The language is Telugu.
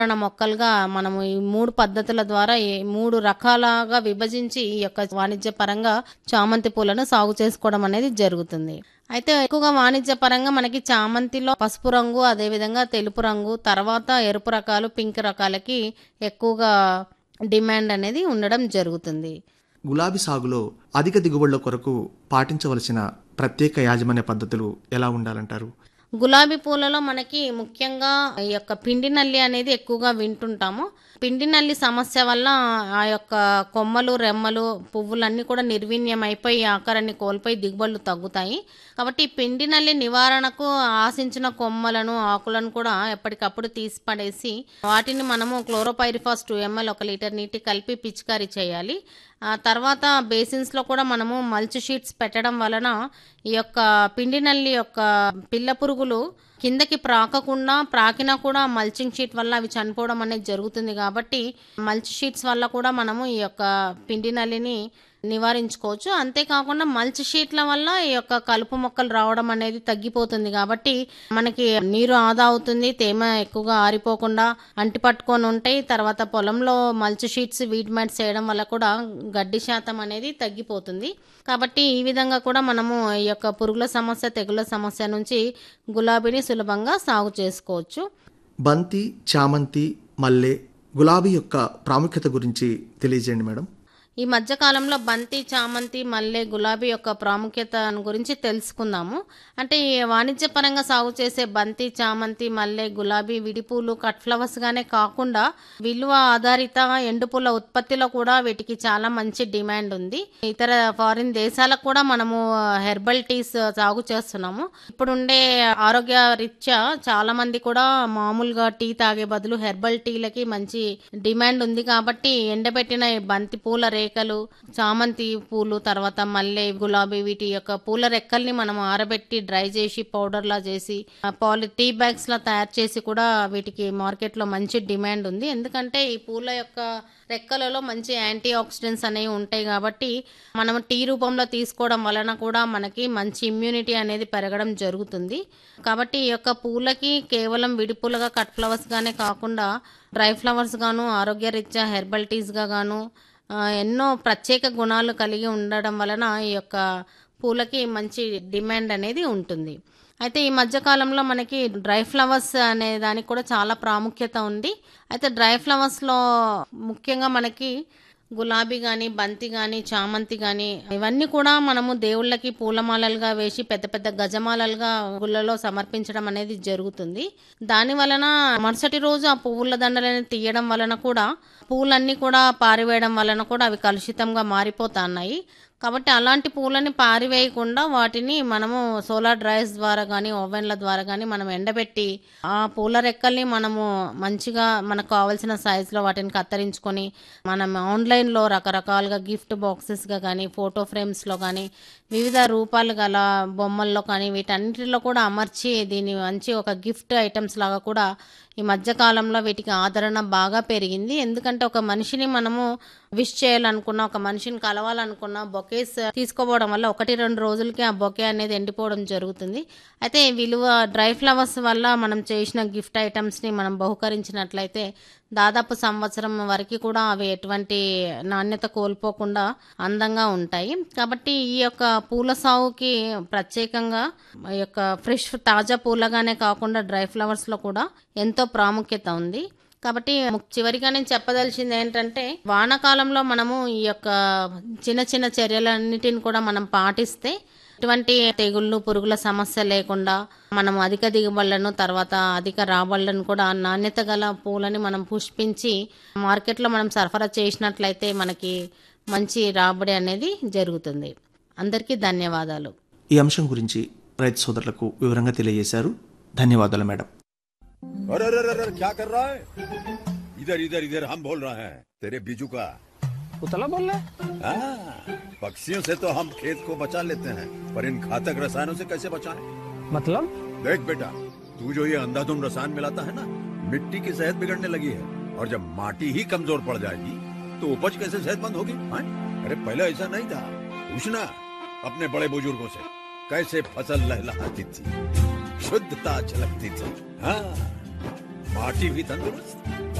సాధారణ మొక్కలుగా మనము ఈ మూడు పద్ధతుల ద్వారా ఈ మూడు రకాలుగా విభజించి ఈ యొక్క వాణిజ్య పరంగా చామంతి పూలను సాగు చేసుకోవడం అనేది జరుగుతుంది అయితే ఎక్కువగా వాణిజ్య పరంగా మనకి చామంతిలో పసుపు రంగు అదేవిధంగా తెలుపు రంగు తర్వాత ఎరుపు రకాలు పింక్ రకాలకి ఎక్కువగా డిమాండ్ అనేది ఉండడం జరుగుతుంది గులాబీ సాగులో అధిక దిగుబడుల కొరకు పాటించవలసిన ప్రత్యేక యాజమాన్య పద్ధతులు ఎలా ఉండాలంటారు గులాబీ పూలలో మనకి ముఖ్యంగా ఈ యొక్క పిండి నల్లి అనేది ఎక్కువగా వింటుంటాము పిండి నల్లి సమస్య వల్ల ఆ యొక్క కొమ్మలు రెమ్మలు పువ్వులన్నీ కూడా నిర్వీణ్యం అయిపోయి ఆకారాన్ని కోల్పోయి దిగుబడులు తగ్గుతాయి కాబట్టి ఈ పిండి నల్లి నివారణకు ఆశించిన కొమ్మలను ఆకులను కూడా ఎప్పటికప్పుడు తీసి పడేసి వాటిని మనము క్లోరోపైరిఫాస్ టూ ఎంఎల్ ఒక లీటర్ నీటి కలిపి పిచికారీ చేయాలి ఆ తర్వాత బేసిన్స్లో కూడా మనము మల్చ్ షీట్స్ పెట్టడం వలన ఈ యొక్క పిండి నల్లి యొక్క పిల్ల పురుగులు కిందకి ప్రాకకుండా ప్రాకినా కూడా మల్చింగ్ షీట్ వల్ల అవి చనిపోవడం అనేది జరుగుతుంది కాబట్టి మల్చ్ షీట్స్ వల్ల కూడా మనము ఈ యొక్క పిండి నల్లిని నివారించుకోవచ్చు అంతేకాకుండా మల్చ్ షీట్ల వల్ల ఈ యొక్క కలుపు మొక్కలు రావడం అనేది తగ్గిపోతుంది కాబట్టి మనకి నీరు ఆదా అవుతుంది తేమ ఎక్కువగా ఆరిపోకుండా అంటి పట్టుకొని ఉంటాయి తర్వాత పొలంలో మల్చ్ షీట్స్ వీడ్ మ్యాట్స్ చేయడం వల్ల కూడా గడ్డి శాతం అనేది తగ్గిపోతుంది కాబట్టి ఈ విధంగా కూడా మనము ఈ యొక్క పురుగుల సమస్య తెగుల సమస్య నుంచి గులాబీని సులభంగా సాగు చేసుకోవచ్చు బంతి చామంతి మల్లె గులాబీ యొక్క ప్రాముఖ్యత గురించి తెలియజేయండి మేడం ఈ మధ్యకాలంలో బంతి చామంతి మల్లె గులాబీ యొక్క ప్రాముఖ్యత గురించి తెలుసుకుందాము అంటే ఈ వాణిజ్యపరంగా సాగు చేసే బంతి చామంతి మల్లె గులాబీ విడిపూలు కట్ ఫ్లవర్స్ గానే కాకుండా విలువ ఆధారిత ఎండుపూల ఉత్పత్తిలో కూడా వీటికి చాలా మంచి డిమాండ్ ఉంది ఇతర ఫారిన్ దేశాలకు కూడా మనము హెర్బల్ టీస్ సాగు చేస్తున్నాము ఇప్పుడుండే ఆరోగ్య రీత్యా చాలా మంది కూడా మామూలుగా టీ తాగే బదులు హెర్బల్ టీలకి మంచి డిమాండ్ ఉంది కాబట్టి ఎండబెట్టిన ఈ బంతి పూల రేఖలు చామంతి పూలు తర్వాత మల్లె గులాబీ వీటి యొక్క పూల రెక్కల్ని మనం ఆరబెట్టి డ్రై చేసి పౌడర్ లా చేసి ఆ పాలి టీ బ్యాగ్స్ లా తయారు చేసి కూడా వీటికి మార్కెట్ లో మంచి డిమాండ్ ఉంది ఎందుకంటే ఈ పూల యొక్క రెక్కలలో మంచి యాంటీ ఆక్సిడెంట్స్ అనేవి ఉంటాయి కాబట్టి మనం టీ రూపంలో తీసుకోవడం వలన కూడా మనకి మంచి ఇమ్యూనిటీ అనేది పెరగడం జరుగుతుంది కాబట్టి ఈ యొక్క పూలకి కేవలం విడిపూలుగా కట్ ఫ్లవర్స్ గానే కాకుండా డ్రై ఫ్లవర్స్ గాను ఆరోగ్యరీత్యా హెర్బల్ టీస్ గా గాను ఆ, ఎన్నో ప్రత్యేక గుణాలు కలిగి ఉండడం వలన ఈ యొక్క పూలకి మంచి డిమాండ్ అనేది ఉంటుంది అయితే ఈ మధ్య కాలంలో మనకి డ్రై ఫ్లవర్స్ అనే దానికి కూడా చాలా ప్రాముఖ్యత ఉంది అయితే డ్రై ఫ్లవర్స్లో ముఖ్యంగా మనకి గులాబీ కానీ బంతి కానీ చామంతి కానీ ఇవన్నీ కూడా మనము దేవుళ్ళకి పూలమాలలుగా వేసి పెద్ద పెద్ద గజమాలలుగా గుళ్ళలో సమర్పించడం అనేది జరుగుతుంది దాని వలన మరుసటి రోజు ఆ పువ్వుల దండలని తీయడం వలన కూడా పూలన్నీ కూడా పారివేయడం వలన కూడా అవి కలుషితంగా మారిపోతున్నాయి కాబట్టి అలాంటి పూలని పారివేయకుండా వాటిని మనము సోలార్ డ్రైస్ ద్వారా కానీ ఓవెన్ల ద్వారా కానీ మనం ఎండబెట్టి ఆ పూల రెక్కల్ని మనము మంచిగా మనకు కావాల్సిన సైజులో వాటిని కత్తిరించుకొని మనం ఆన్లైన్లో రకరకాలుగా గిఫ్ట్ బాక్సెస్గా కానీ ఫోటో ఫ్రేమ్స్లో కానీ వివిధ రూపాలు గల బొమ్మల్లో కానీ వీటన్నిటిలో కూడా అమర్చి దీన్ని మంచి ఒక గిఫ్ట్ ఐటమ్స్ లాగా కూడా ఈ మధ్య కాలంలో వీటికి ఆదరణ బాగా పెరిగింది ఎందుకంటే ఒక మనిషిని మనము విష్ చేయాలనుకున్నా ఒక మనిషిని కలవాలనుకున్నా బొకేస్ తీసుకోవడం వల్ల ఒకటి రెండు రోజులకి ఆ బొకే అనేది ఎండిపోవడం జరుగుతుంది అయితే ఈ విలువ డ్రై ఫ్లవర్స్ వల్ల మనం చేసిన గిఫ్ట్ ఐటమ్స్ని మనం బహుకరించినట్లయితే దాదాపు సంవత్సరం వరకు కూడా అవి ఎటువంటి నాణ్యత కోల్పోకుండా అందంగా ఉంటాయి కాబట్టి ఈ యొక్క పూల సాగుకి ప్రత్యేకంగా ఈ యొక్క ఫ్రెష్ తాజా పూలగానే కాకుండా డ్రై ఫ్లవర్స్లో కూడా ఎంతో ప్రాముఖ్యత ఉంది కాబట్టి ము- చివరిగా నేను చెప్పదలిచింది ఏంటంటే వానాకాలంలో మనము ఈ యొక్క చిన్న చిన్న చర్యలన్నిటిని కూడా మనం పాటిస్తే ఎటువంటి తెగుళ్ళు పురుగుల సమస్య లేకుండా మనం అధిక దిగుబడులను తర్వాత అధిక రాబడులను కూడా నాణ్యత గల పూలని మనం పుష్పించి మార్కెట్లో మనం సరఫరా చేసినట్లయితే మనకి మంచి రాబడి అనేది జరుగుతుంది అందరికీ ధన్యవాదాలు ఈ అంశం గురించి రైతు సోదరులకు వివరంగా తెలియజేశారు ధన్యవాదాలు మేడం अरे अरे अरे अरे, क्या कर रहा है इधर इधर इधर हम बोल रहे हैं तेरे बीजू का उतला बोल रहा है हाँ, पक्षियों से तो हम खेत को बचा लेते हैं पर इन घातक रसायनों से कैसे बचाएं? मतलब देख बेटा तू जो ये अंधाधुंध रसायन मिलाता है ना मिट्टी की सेहत बिगड़ने लगी है और जब माटी ही कमजोर पड़ जाएगी तो उपज कैसे सेहतमंद होगी हाँ? अरे पहले ऐसा नहीं था पूछना अपने बड़े बुजुर्गों से कैसे फसल लहलहाती थी शुद्धता झलकती थी हाँ माटी भी तंदुरुस्त